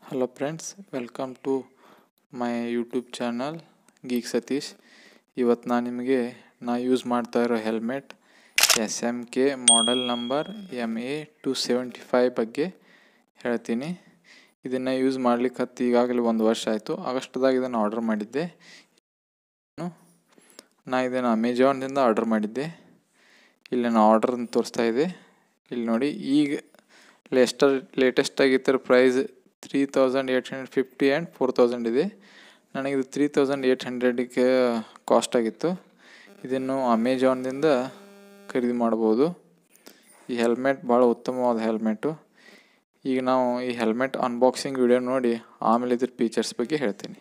hello friends welcome to my YouTube channel geek Satish ಇವತ್ತು ನಾನು ನಿಮಗೆ ನಾ ಯೂಸ್ ಮಾಡ್ತಾ ಇರೋ helmet S M K model number M A two seventy five ಬಗ್ಗೆ ಹೇಳ್ತೀನಿ ಇದನ್ನು ಯೂಸ್ ಮಾಡ್ಲಿಕ್ಕೆ ಹತ್ತು ಈಗಾಗಲೇ ಒಂದು ವರ್ಷ ಆಯಿತು ಆಗಸ್ಟ್ದಾಗ ಇದನ್ನು ಆರ್ಡರ್ ಮಾಡಿದ್ದೆ ನಾ ಇದನ್ನು ಅಮೆಜಾನ್ದಿಂದ ಆರ್ಡರ್ ಮಾಡಿದ್ದೆ ಇಲ್ಲಿ ನಾನು ಆರ್ಡರ್ ತೋರಿಸ್ತಾ ಇದೆ ಇಲ್ಲಿ ನೋಡಿ ಈಗ ಲೇಸ್ಟರ್ ಲೇಟೆಸ್ಟ್ ಆಗಿತ್ತರ price three thousand eight hundred fifty and four thousand ಇದೆ ನನಗಿದು ತ್ರೀ ತೌಸಂಡ್ ಏಯ್ಟ್ ಹಂಡ್ರೆಡಿಗೆ ಕಾಸ್ಟ್ ಆಗಿತ್ತು ಇದನ್ನು ಅಮೆಜಾನ್ದಿಂದ ಖರೀದಿ ಮಾಡ್ಬೋದು ಈ ಹೆಲ್ಮೆಟ್ ಭಾಳ ಉತ್ತಮವಾದ ಹೆಲ್ಮೆಟು ಈಗ ನಾವು ಈ ಹೆಲ್ಮೆಟ್ ಅನ್ಬಾಕ್ಸಿಂಗ್ ವಿಡಿಯೋ ನೋಡಿ ಆಮೇಲೆ ಇದ್ರ ಫೀಚರ್ಸ್ ಬಗ್ಗೆ ಹೇಳ್ತೀನಿ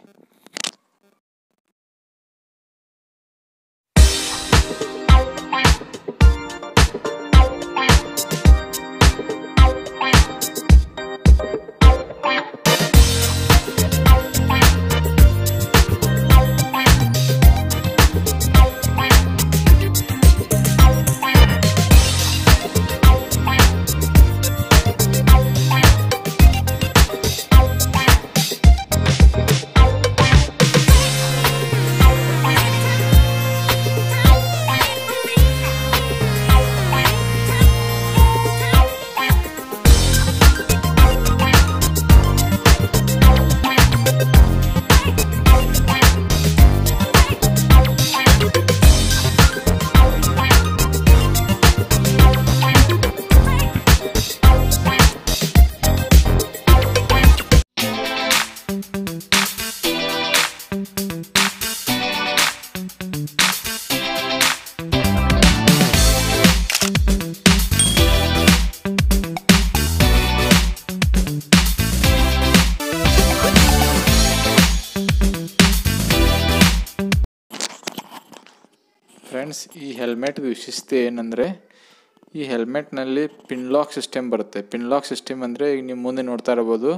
ಫ್ರೆಂಡ್ಸ್ ಈ ಹೆಲ್ಮೆಟ್ ವಿಶಿಷ್ಟತೆ ಏನಂದರೆ ಈ ಹೆಲ್ಮೆಟ್ನಲ್ಲಿ ಪಿನ್ಲಾಕ್ ಸಿಸ್ಟಮ್ ಬರುತ್ತೆ ಪಿನ್ಲಾಕ್ ಸಿಸ್ಟಮ್ ಅಂದರೆ ಈಗ ನೀವು ಮುಂದೆ ನೋಡ್ತಾ ಇರ್ಬೋದು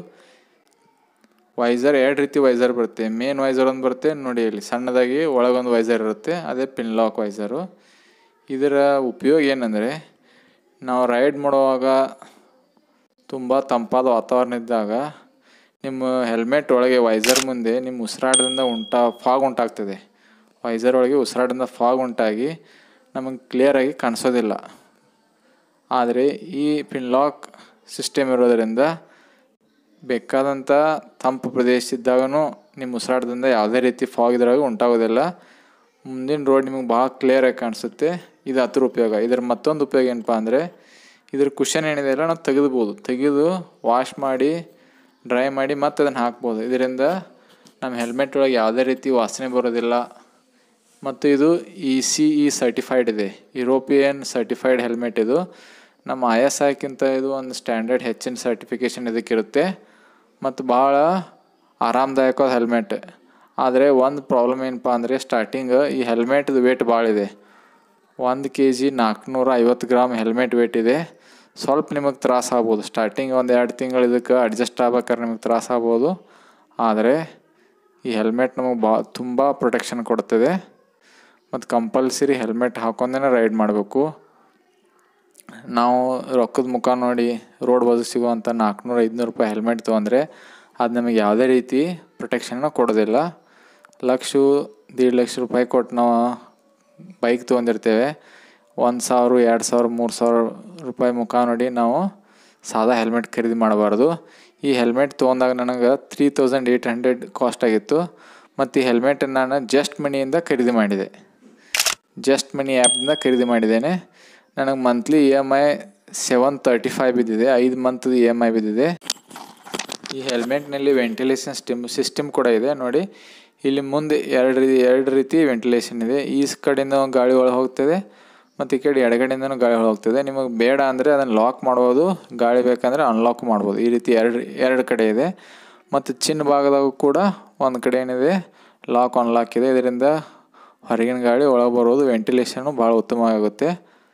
ವೈಸರ್ ಎರಡು ರೀತಿ ವೈಸರ್ ಬರುತ್ತೆ ಮೇನ್ ವೈಸರ್ ಒಂದು ಬರುತ್ತೆ ನೋಡಿ ಇಲ್ಲಿ ಸಣ್ಣದಾಗಿ ಒಳಗೊಂದು ವೈಸರ್ ಇರುತ್ತೆ ಅದೇ ಪಿನ್ಲಾಕ್ ವೈಸರು ಇದರ ಉಪಯೋಗ ಏನಂದರೆ ನಾವು ರೈಡ್ ಮಾಡುವಾಗ ತುಂಬ ತಂಪಾದ ವಾತಾವರಣ ಇದ್ದಾಗ ನಿಮ್ಮ ಹೆಲ್ಮೆಟ್ ಒಳಗೆ ವೈಸರ್ ಮುಂದೆ ನಿಮ್ಮ ಉಸಿರಾಟದಿಂದ ಉಂಟಾ ಫಾಗ್ ಉಂಟಾಗ್ತದೆ ವೈಸರ್ ಒಳಗೆ ಉಸಿರಾಟದಿಂದ ಫಾಗ್ ಉಂಟಾಗಿ ನಮಗೆ ಕ್ಲಿಯರಾಗಿ ಕಾಣಿಸೋದಿಲ್ಲ ಆದರೆ ಈ ಪಿನ್ಲಾಕ್ ಸಿಸ್ಟಮ್ ಇರೋದರಿಂದ ಬೇಕಾದಂಥ ತಂಪು ಪ್ರದೇಶ ಇದ್ದಾಗೂ ನಿಮ್ಮ ಉಸಿರಾಟದಿಂದ ಯಾವುದೇ ರೀತಿ ಫಾಗ್ ಇದ್ರಾಗ ಉಂಟಾಗೋದಿಲ್ಲ ಮುಂದಿನ ರೋಡ್ ನಿಮಗೆ ಭಾಳ ಕ್ಲಿಯರಾಗಿ ಕಾಣಿಸುತ್ತೆ ಇದು ಅದ್ರ ಉಪಯೋಗ ಇದರ ಮತ್ತೊಂದು ಉಪಯೋಗ ಏನಪ್ಪ ಅಂದರೆ ಇದ್ರ ಕುಷನ್ ಏನಿದೆ ಅಲ್ಲ ನಾವು ತೆಗೆದ್ಬೋದು ತೆಗೆದು ವಾಶ್ ಮಾಡಿ ಡ್ರೈ ಮಾಡಿ ಮತ್ತೆ ಅದನ್ನು ಹಾಕ್ಬೋದು ಇದರಿಂದ ನಮ್ಮ ಹೆಲ್ಮೆಟ್ ಒಳಗೆ ಯಾವುದೇ ರೀತಿ ವಾಸನೆ ಬರೋದಿಲ್ಲ ಮತ್ತು ಇದು ಇ ಸಿ ಇ ಸರ್ಟಿಫೈಡ್ ಇದೆ ಯುರೋಪಿಯನ್ ಸರ್ಟಿಫೈಡ್ ಹೆಲ್ಮೆಟ್ ಇದು ನಮ್ಮ ಐ ಎಸ್ ಐಕ್ಕಿಂತ ಇದು ಒಂದು ಸ್ಟ್ಯಾಂಡರ್ಡ್ ಹೆಚ್ಚಿನ ಸರ್ಟಿಫಿಕೇಷನ್ ಇದಕ್ಕಿರುತ್ತೆ ಮತ್ತು ಭಾಳ ಆರಾಮದಾಯಕವಾದ ಹೆಲ್ಮೆಟ್ ಆದರೆ ಒಂದು ಪ್ರಾಬ್ಲಮ್ ಏನಪ್ಪ ಅಂದರೆ ಸ್ಟಾರ್ಟಿಂಗ್ ಈ ಹೆಲ್ಮೆಟ್ದು ವೇಟ್ ಭಾಳ ಇದೆ ಒಂದು ಕೆ ಜಿ ನಾಲ್ಕುನೂರ ಐವತ್ತು ಗ್ರಾಮ್ ಹೆಲ್ಮೆಟ್ ವೇಟ್ ಇದೆ ಸ್ವಲ್ಪ ನಿಮಗೆ ತ್ರಾಸ ಆಗ್ಬೋದು ಸ್ಟಾರ್ಟಿಂಗ್ ಒಂದು ಎರಡು ತಿಂಗಳು ಇದಕ್ಕೆ ಅಡ್ಜಸ್ಟ್ ಆಗ್ಬೇಕಾದ್ರೆ ನಿಮಗೆ ತ್ರಾಸ ಆಗ್ಬೋದು ಆದರೆ ಈ ಹೆಲ್ಮೆಟ್ ನಮಗೆ ಬಾ ತುಂಬ ಪ್ರೊಟೆಕ್ಷನ್ ಕೊಡ್ತದೆ ಮತ್ತು ಕಂಪಲ್ಸರಿ ಹೆಲ್ಮೆಟ್ ಹಾಕೊಂಡೇ ರೈಡ್ ಮಾಡಬೇಕು ನಾವು ರೊಕ್ಕದ ಮುಖ ನೋಡಿ ರೋಡ್ ಬಾಜು ಸಿಗುವಂಥ ನಾಲ್ಕುನೂರು ಐದುನೂರು ರೂಪಾಯಿ ಹೆಲ್ಮೆಟ್ ತೊಗೊಂಡ್ರೆ ಅದು ನಮಗೆ ಯಾವುದೇ ರೀತಿ ಪ್ರೊಟೆಕ್ಷನ್ನ ಕೊಡೋದಿಲ್ಲ ಲಕ್ಷ ದೇಡ್ ಲಕ್ಷ ರೂಪಾಯಿ ಕೊಟ್ಟು ನಾವು ಬೈಕ್ ತೊಗೊಂಡಿರ್ತೇವೆ ಒಂದು ಸಾವಿರ ಎರಡು ಸಾವಿರ ಮೂರು ಸಾವಿರ ರೂಪಾಯಿ ಮುಖ ನೋಡಿ ನಾವು ಸಾದಾ ಹೆಲ್ಮೆಟ್ ಖರೀದಿ ಮಾಡಬಾರ್ದು ಈ ಹೆಲ್ಮೆಟ್ ತೊಗೊಂಡಾಗ ನನಗೆ three thousand eight hundred cost ಆಗಿತ್ತು ಮತ್ತು ಈ ಹೆಲ್ಮೆಟ್ ನಾನು ಜಸ್ಟ್ ಮನಿಯಿಂದ ಖರೀದಿ ಮಾಡಿದೆ ಜಸ್ಟ್ ಮನಿ ಆ್ಯಪ್ನಿಂದ ಖರೀದಿ ಮಾಡಿದ್ದೇನೆ ನನಗೆ monthly E M I seven thirty five ಬಿದ್ದಿದೆ ಐದು ಮಂತ್ದು ಇ ಎಮ್ ಐ ಬಿದ್ದಿದೆ ಈ ಹೆಲ್ಮೆಟ್ನಲ್ಲಿ ವೆಂಟಿಲೇಷನ್ ಸ್ಟಿಮ್ ಸಿಸ್ಟಮ್ ಕೂಡ ಇದೆ ನೋಡಿ ಇಲ್ಲಿ ಮುಂದೆ ಎರಡು ರೀತಿ ಎರಡು ರೀತಿ ವೆಂಟಿಲೇಷನ್ ಇದೆ ಈ ಕಡೆಯಿಂದ ಗಾಳಿ ಒಳಗೆ ಹೋಗ್ತದೆ ಮತ್ತು ಈ ಕಡೆ ಎಡಗಡೆಯಿಂದನೂ ಗಾಳಿ ಒಳಗೆ ಹೋಗ್ತದೆ ನಿಮಗೆ ಬೇಡ ಅಂದರೆ ಅದನ್ನು ಲಾಕ್ ಮಾಡ್ಬೋದು ಗಾಳಿ ಬೇಕಂದರೆ ಅನ್ಲಾಕ್ ಮಾಡ್ಬೋದು ಈ ರೀತಿ ಎರಡು ಎರಡು ಕಡೆ ಇದೆ ಮತ್ತು ಚಿನ್ನ ಭಾಗದಾಗೂ ಕೂಡ ಒಂದು ಕಡೆ ಏನಿದೆ ಲಾಕ್ ಅನ್ಲಾಕ್ ಇದೆ ಇದರಿಂದ ಹೊರಗಿನ ಗಾಳಿ ಒಳಗೆ ಬರೋದು ವೆಂಟಿಲೇಷನ್ನು ಭಾಳ ಉತ್ತಮವಾಗುತ್ತೆ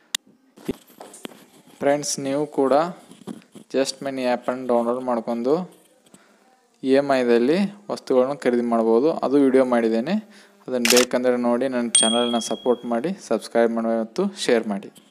ಫ್ರೆಂಡ್ಸ್ ನೀವು ಕೂಡ ಜಸ್ಟ್ ಮನಿ ಆ್ಯಪನ್ನು ಡೌನ್ಲೋಡ್ ಮಾಡ್ಕೊಂಡು ಇ ಎಮ್ ಐದಲ್ಲಿ ವಸ್ತುಗಳನ್ನು ಖರೀದಿ ಮಾಡ್ಬೋದು ಅದು ವಿಡಿಯೋ ಮಾಡಿದ್ದೇನೆ ಅದನ್ನು ಬೇಕಂದರೆ ನೋಡಿ ನನ್ನ ಚಾನಲ್ನ ಸಪೋರ್ಟ್ ಮಾಡಿ ಸಬ್ಸ್ಕ್ರೈಬ್ ಮಾಡಿ ಮತ್ತು ಶೇರ್ ಮಾಡಿ